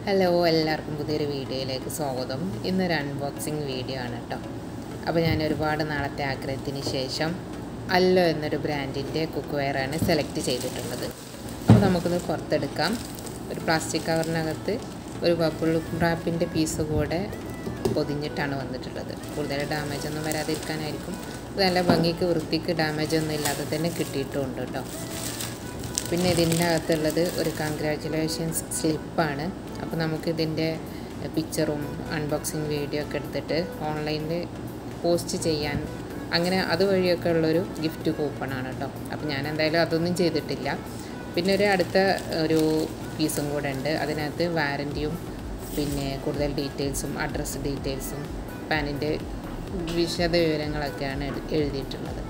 hello എല്ലാവർക്കും പുതിയൊരു വീഡിയോയിലേക്ക് സ്വാഗതം ഇന്നൊരു അൺബോക്സിങ് വീഡിയോ ആണ് കേട്ടോ അപ്പോൾ ഞാൻ ഒരുപാട് നാളത്തെ ആഗ്രഹത്തിന് ശേഷം അല്ലോ എന്നൊരു ബ്രാൻഡിൻ്റെ കുക്ക് വെയറാണ് സെലക്ട് ചെയ്തിട്ടുള്ളത് അപ്പോൾ നമുക്കിത് പുറത്തെടുക്കാം ഒരു പ്ലാസ്റ്റിക് കവറിനകത്ത് ഒരു ബബിൾ റാപ്പിൻ്റെ പീസ് കൂടെ പൊതിഞ്ഞിട്ടാണ് വന്നിട്ടുള്ളത് കൂടുതൽ ഡാമേജ് ഒന്നും വരാതിരിക്കാനായിരിക്കും ഇത് നല്ല ഭംഗിക്ക് വൃത്തിക്ക് ഡാമേജ് ഒന്നും ഇല്ലാതെ തന്നെ കിട്ടിയിട്ടുമുണ്ട് കേട്ടോ പിന്നെ ഇതിൻ്റെ അകത്തുള്ളത് ഒരു കൺഗ്രാറ്റുലേഷൻസ് സ്ലിപ്പാണ് അപ്പോൾ നമുക്കിതിൻ്റെ പിക്ചറും അൺബോക്സിങ് വീഡിയോ ഒക്കെ എടുത്തിട്ട് ഓൺലൈനിൽ പോസ്റ്റ് ചെയ്യാൻ അങ്ങനെ അതുവഴിയൊക്കെ ഉള്ളൊരു ഗിഫ്റ്റ് കൂപ്പണാണ് കേട്ടോ അപ്പോൾ ഞാൻ എന്തായാലും അതൊന്നും ചെയ്തിട്ടില്ല പിന്നെ ഒരു അടുത്ത ഒരു പീസും കൂടെ ഉണ്ട് അതിനകത്ത് വാറൻറ്റിയും പിന്നെ കൂടുതൽ ഡീറ്റെയിൽസും അഡ്രസ്സ് ഡീറ്റെയിൽസും പാനിൻ്റെ വിശദ വിവരങ്ങളൊക്കെയാണ് എഴു- എഴുതിയിട്ടുള്ളത്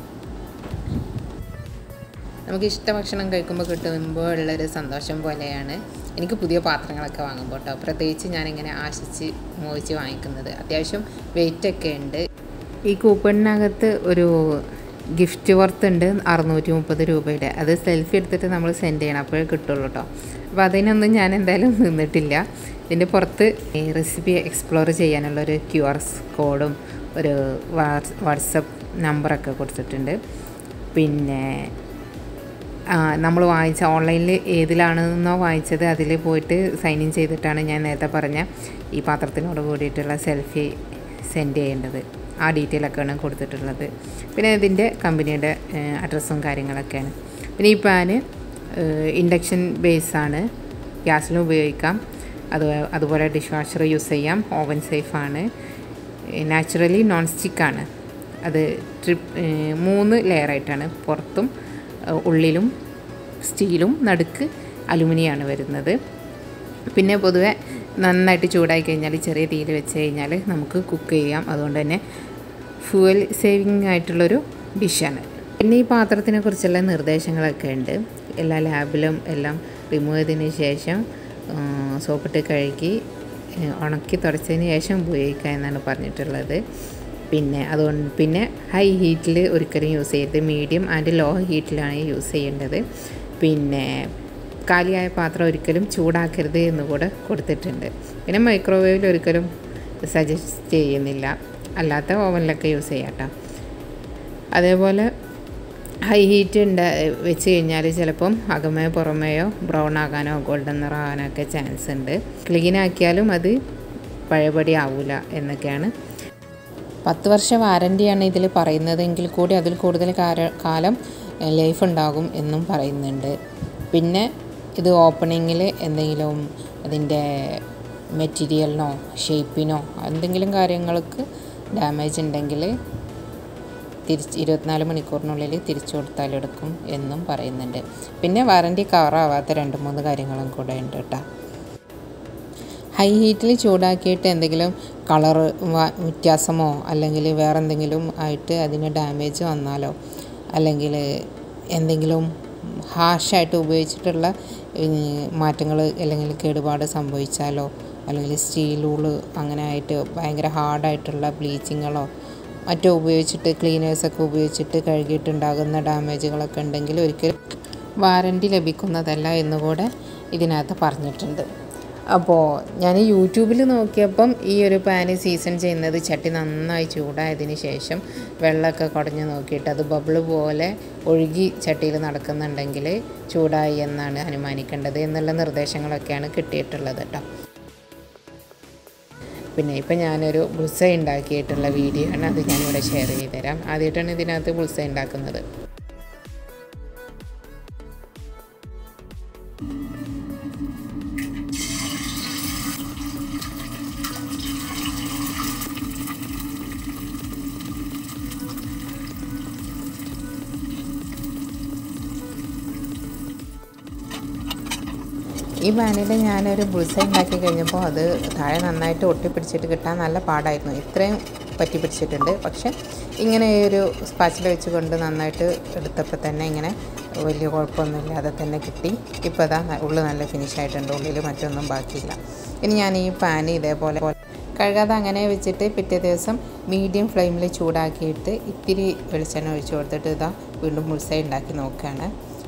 നമുക്ക് ഇഷ്ട ഭക്ഷണം കഴിക്കുമ്പോൾ കിട്ടുമ്പോൾ ഉള്ളൊരു സന്തോഷം പോലെയാണ് എനിക്ക് പുതിയ പാത്രങ്ങളൊക്കെ വാങ്ങുമ്പോൾ കേട്ടോ പ്രത്യേകിച്ച് ഞാനിങ്ങനെ ആശിച്ച് മോഹിച്ച് വാങ്ങിക്കുന്നത് അത്യാവശ്യം വെയിറ്റൊക്കെ ഉണ്ട് ഈ കൂപ്പണിനകത്ത് ഒരു ഗിഫ്റ്റ് വർത്ത് ഉണ്ട് അറുന്നൂറ്റി മുപ്പത് രൂപയുടെ അത് സെൽഫി എടുത്തിട്ട് നമ്മൾ സെൻഡ് ചെയ്യണം അപ്പോഴേ കിട്ടുള്ളൂ കേട്ടോ അപ്പോൾ അതിനൊന്നും ഞാൻ എന്തായാലും നിന്നിട്ടില്ല ഇതിൻ്റെ പുറത്ത് ഈ റെസിപ്പി എക്സ്പ്ലോർ ചെയ്യാനുള്ള ഒരു ക്യു ആർ കോഡും ഒരു വാട്സപ്പ് നമ്പറൊക്കെ കൊടുത്തിട്ടുണ്ട് പിന്നെ നമ്മൾ വാങ്ങിച്ച ഓൺലൈനിൽ ഏതിലാണെന്നോ വാങ്ങിച്ചത് അതിൽ പോയിട്ട് സൈൻ ഇൻ ചെയ്തിട്ടാണ് ഞാൻ നേരത്തെ പറഞ്ഞ ഈ പാത്രത്തിനോട് കൂടിയിട്ടുള്ള സെൽഫി സെൻഡ് ചെയ്യേണ്ടത് ആ ഡീറ്റെയിൽ ഒക്കെയാണ് കൊടുത്തിട്ടുള്ളത് പിന്നെ ഇതിൻ്റെ കമ്പനിയുടെ അഡ്രസ്സും കാര്യങ്ങളൊക്കെയാണ് പിന്നെ ഈ പാന് ഇൻഡക്ഷൻ ബേസാണ് ഗ്യാസിലും ഉപയോഗിക്കാം അത് അതുപോലെ ഡിഷ് വാഷർ യൂസ് ചെയ്യാം ഓവൻ സേഫാണ് നാച്ചുറലി നോൺ സ്റ്റിക്കാണ് അത് ട്രിപ്പ് മൂന്ന് ലെയറായിട്ടാണ് പുറത്തും ഏഹ് ഉള്ളിലും സ്റ്റീലും നടുക്ക് അലുമിനിയാണ് വരുന്നത് പിന്നെ പൊതുവെ നന്നായിട്ട് ചൂടായി കഴിഞ്ഞാൽ ചെറിയ തീയിൽ വെച്ച് കഴിഞ്ഞാൽ നമുക്ക് കുക്ക് ചെയ്യാം അതുകൊണ്ട് തന്നെ ഫ്യൂവൽ സേവിങ് ആയിട്ടുള്ളൊരു ഡിഷാണ് പിന്നെ ഈ പാത്രത്തിനെ കുറിച്ചുള്ള നിർദ്ദേശങ്ങളൊക്കെ ഉണ്ട് എല്ലാ ലാബിലും എല്ലാം റിമൂവ് ചെയ്തതിന് ശേഷം സോപ്പിട്ട് കഴുകി ഏഹ് ഉണക്കി തുടച്ചതിന് ശേഷം ഉപയോഗിക്കുക എന്നാണ് പറഞ്ഞിട്ടുള്ളത് പിന്നെ അതുകൊണ്ട് പിന്നെ ഹൈ ഹീറ്റിൽ ഒരിക്കലും യൂസ് ചെയ്യരുത് മീഡിയം ആൻഡ് ലോ ഹീറ്റിലാണ് യൂസ് ചെയ്യേണ്ടത് പിന്നെ കാലിയായ പാത്രം ഒരിക്കലും ചൂടാക്കരുത് എന്ന് കൂടെ കൊടുത്തിട്ടുണ്ട് പിന്നെ മൈക്രോവേവിൽ ഒരിക്കലും സജസ്റ്റ് ചെയ്യുന്നില്ല അല്ലാത്ത ഓവനിലൊക്കെ യൂസ് ചെയ്യാം കേട്ടോ അതേപോലെ ഹൈ ഹീറ്റ് ഉണ്ട് വെച്ച് കഴിഞ്ഞാൽ ചിലപ്പം അകമേ പുറമേയോ ബ്രൗൺ ആകാനോ ഗോൾഡൻ നിറാകാനൊക്കെ ചാൻസ് ഉണ്ട് ക്ലീൻ ആക്കിയാലും അത് പഴയപടി ആവില്ല എന്നൊക്കെയാണ് പത്ത് വർഷ വാറൻറ്റിയാണ് ഇതിൽ പറയുന്നതെങ്കിൽ കൂടി അതിൽ കൂടുതൽ കാര- കാലം ലൈഫ് ഉണ്ടാകും എന്നും പറയുന്നുണ്ട് പിന്നെ ഇത് ഓപ്പണിങ്ങിൽ എന്തെങ്കിലും അതിൻ്റെ മെറ്റീരിയലിനോ ഷേപ്പിനോ എന്തെങ്കിലും കാര്യങ്ങൾക്ക് ഡാമേജ് ഉണ്ടെങ്കിൽ തിരിച്ച് ഇരുപത്തിനാല് മണിക്കൂറിനുള്ളിൽ തിരിച്ചു കൊടുത്താലെടുക്കും എന്നും പറയുന്നുണ്ട് പിന്നെ വാറൻറ്റി കവറാവാത്ത രണ്ട് മൂന്ന് കാര്യങ്ങളും കൂടെ ഉണ്ട് കേട്ടോ ഹൈ ഹീറ്റിൽ ചൂടാക്കിയിട്ട് എന്തെങ്കിലും കളർ വ്യത്യാസമോ അല്ലെങ്കിൽ വേറെ എന്തെങ്കിലും ആയിട്ട് അതിന് ഡാമേജ് വന്നാലോ അല്ലെങ്കിൽ എന്തെങ്കിലും ഹാഷായിട്ട് ഉപയോഗിച്ചിട്ടുള്ള മാറ്റങ്ങൾ അല്ലെങ്കിൽ കേടുപാട് സംഭവിച്ചാലോ അല്ലെങ്കിൽ സ്റ്റീലൂള് അങ്ങനെ ആയിട്ട് ഭയങ്കര ഹാർഡായിട്ടുള്ള ബ്ലീച്ചിങ്ങളോ മറ്റോ ഉപയോഗിച്ചിട്ട് ക്ലീനേഴ്സൊക്കെ ഉപയോഗിച്ചിട്ട് കഴുകിയിട്ടുണ്ടാകുന്ന ഡാമേജുകളൊക്കെ ഉണ്ടെങ്കിൽ ഒരിക്കലും വാറൻറ്റി ലഭിക്കുന്നതല്ല എന്നുകൂടെ ഇതിനകത്ത് പറഞ്ഞിട്ടുണ്ട് അപ്പോൾ ഞാൻ യൂട്യൂബിൽ നോക്കിയപ്പം ഈ ഒരു പാന് സീസൺ ചെയ്യുന്നത് ചട്ടി നന്നായി ചൂടായതിന് ശേഷം വെള്ളമൊക്കെ കുടഞ്ഞ് നോക്കിയിട്ട് അത് ബബിള് പോലെ ഒഴുകി ചട്ടിയിൽ നടക്കുന്നുണ്ടെങ്കിൽ ചൂടായി എന്നാണ് അനുമാനിക്കേണ്ടത് എന്നുള്ള നിർദ്ദേശങ്ങളൊക്കെയാണ് കിട്ടിയിട്ടുള്ളത് കേട്ടോ പിന്നെ ഇപ്പം ഞാനൊരു ബുൾസ ഉണ്ടാക്കിയിട്ടുള്ള വീഡിയോ ആണ് അത് ഞാനിവിടെ ഷെയർ ചെയ്ത് തരാം ആദ്യമായിട്ടാണ് ഇതിനകത്ത് ബുൾസ ഉണ്ടാക്കുന്നത് ഈ പാനിൽ ഞാനൊരു ബുൾസ ഉണ്ടാക്കി കഴിഞ്ഞപ്പോൾ അത് താഴെ നന്നായിട്ട് ഒട്ടിപ്പിടിച്ചിട്ട് കിട്ടാൻ നല്ല പാടായിരുന്നു ഇത്രയും പറ്റി പിടിച്ചിട്ടുണ്ട് പക്ഷെ ഇങ്ങനെ ഈ ഒരു സ്പാച്ചിൽ വെച്ചുകൊണ്ട് നന്നായിട്ട് എടുത്തപ്പോൾ തന്നെ ഇങ്ങനെ വലിയ കുഴപ്പമൊന്നുമില്ലാതെ തന്നെ കിട്ടി ഇപ്പോൾ അതാ ഉള്ളു നല്ല ഫിനിഷ് ആയിട്ടുണ്ട് ഉള്ളിൽ മറ്റൊന്നും ബാക്കിയില്ല ഇനി ഞാൻ ഈ പാന് ഇതേപോലെ കഴുകാതെ അങ്ങനെ വെച്ചിട്ട് പിറ്റേ ദിവസം മീഡിയം ഫ്ലെയിമിൽ ചൂടാക്കിയിട്ട് ഇത്തിരി വെളിച്ചെണ്ണ ഒഴിച്ച് കൊടുത്തിട്ട് ഇതാ വീണ്ടും മുൾസൈ ഉണ്ടാക്കി നോക്കുകയാണ്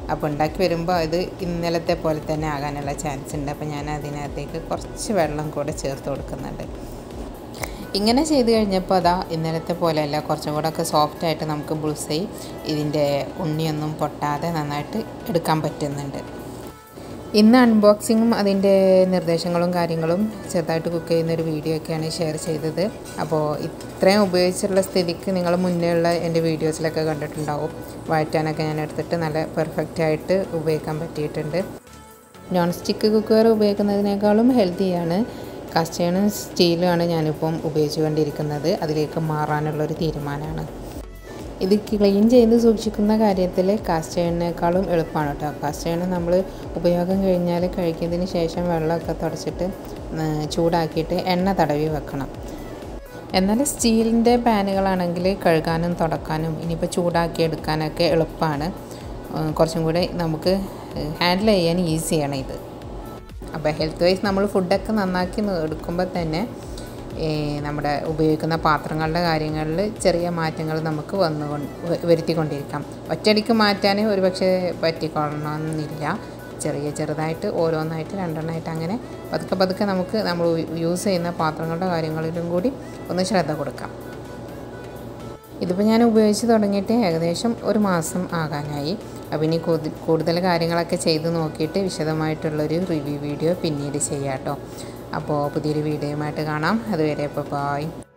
അപ്പോൾ ഉണ്ടാക്കി വരുമ്പോൾ അത് ഇന്നലത്തെ പോലെ തന്നെ ആകാനുള്ള ചാൻസ് ഉണ്ട് അപ്പോൾ ഞാൻ അതിനകത്തേക്ക് കുറച്ച് വെള്ളം കൂടെ ചേർത്ത് കൊടുക്കുന്നുണ്ട് ഇങ്ങനെ ചെയ്ത് കഴിഞ്ഞപ്പോൾ അതാ ഇന്നലത്തെ പോലെയല്ല കുറച്ചും കൂടെ ഒക്കെ സോഫ്റ്റായിട്ട് നമുക്ക് ബുൾസൈ ഇതിൻ്റെ ഉണ്ണിയൊന്നും പൊട്ടാതെ നന്നായിട്ട് എടുക്കാൻ പറ്റുന്നുണ്ട് ഇന്ന് അൺബോക്സിങ്ങും അതിൻ്റെ നിർദ്ദേശങ്ങളും കാര്യങ്ങളും ചെറുതായിട്ട് കുക്ക് ചെയ്യുന്നൊരു വീഡിയോ ഒക്കെയാണ് ഷെയർ ചെയ്തത് അപ്പോൾ ഇത്രയും ഉപയോഗിച്ചിട്ടുള്ള സ്ഥിതിക്ക് നിങ്ങൾ മുന്നേ ഉള്ള എൻ്റെ വീഡിയോസിലൊക്കെ കണ്ടിട്ടുണ്ടാവും വഴറ്റാനൊക്കെ ഞാൻ എടുത്തിട്ട് നല്ല പെർഫെക്റ്റ് ആയിട്ട് ഉപയോഗിക്കാൻ പറ്റിയിട്ടുണ്ട് നോൺ സ്റ്റിക്ക് കുക്കർ ഉപയോഗിക്കുന്നതിനേക്കാളും ഹെൽത്തിയാണ് കസ്റ്റേണും സ്റ്റീലുമാണ് ഞാനിപ്പം ഉപയോഗിച്ചുകൊണ്ടിരിക്കുന്നത് അതിലേക്ക് മാറാനുള്ളൊരു തീരുമാനമാണ് ഇത് ക്ലീൻ ചെയ്ത് സൂക്ഷിക്കുന്ന കാര്യത്തിൽ കാസ്റ്റ് അയണിനേക്കാളും എളുപ്പമാണ് കേട്ടോ കാസ്റ്റ് അയൺ നമ്മൾ ഉപയോഗം കഴിഞ്ഞാൽ കഴിക്കുന്നതിന് ശേഷം വെള്ളമൊക്കെ തുടച്ചിട്ട് ചൂടാക്കിയിട്ട് എണ്ണ തടവി വെക്കണം എന്നാൽ സ്റ്റീലിൻ്റെ പാനുകളാണെങ്കിൽ കഴുകാനും തുടക്കാനും ഇനിയിപ്പോൾ ചൂടാക്കി എടുക്കാനൊക്കെ എളുപ്പമാണ് കുറച്ചും കൂടെ നമുക്ക് ഹാൻഡിൽ ചെയ്യാൻ ഈസിയാണ് ഇത് അപ്പോൾ ഹെൽത്ത് വൈസ് നമ്മൾ ഫുഡൊക്കെ നന്നാക്കി എടുക്കുമ്പോൾ തന്നെ നമ്മുടെ ഉപയോഗിക്കുന്ന പാത്രങ്ങളുടെ കാര്യങ്ങളിൽ ചെറിയ മാറ്റങ്ങൾ നമുക്ക് വന്നു വരുത്തിക്കൊണ്ടിരിക്കാം ഒറ്റയടിക്ക് മാറ്റാൻ ഒരുപക്ഷെ പറ്റിക്കൊള്ളണമെന്നില്ല ചെറിയ ചെറുതായിട്ട് ഓരോന്നായിട്ട് രണ്ടെണ്ണമായിട്ട് അങ്ങനെ പതുക്കെ പതുക്കെ നമുക്ക് നമ്മൾ യൂസ് ചെയ്യുന്ന പാത്രങ്ങളുടെ കാര്യങ്ങളിലും കൂടി ഒന്ന് ശ്രദ്ധ കൊടുക്കാം ഇതിപ്പോൾ ഞാൻ ഉപയോഗിച്ച് തുടങ്ങിയിട്ട് ഏകദേശം ഒരു മാസം ആകാനായി അപ്പോൾ ഇനി കൂടുതൽ കാര്യങ്ങളൊക്കെ ചെയ്ത് നോക്കിയിട്ട് വിശദമായിട്ടുള്ളൊരു റിവ്യൂ വീഡിയോ പിന്നീട് ചെയ്യാം കേട്ടോ അപ്പോൾ പുതിയൊരു വീഡിയോയുമായിട്ട് കാണാം അതുവരെ ഇപ്പോൾ ബായ്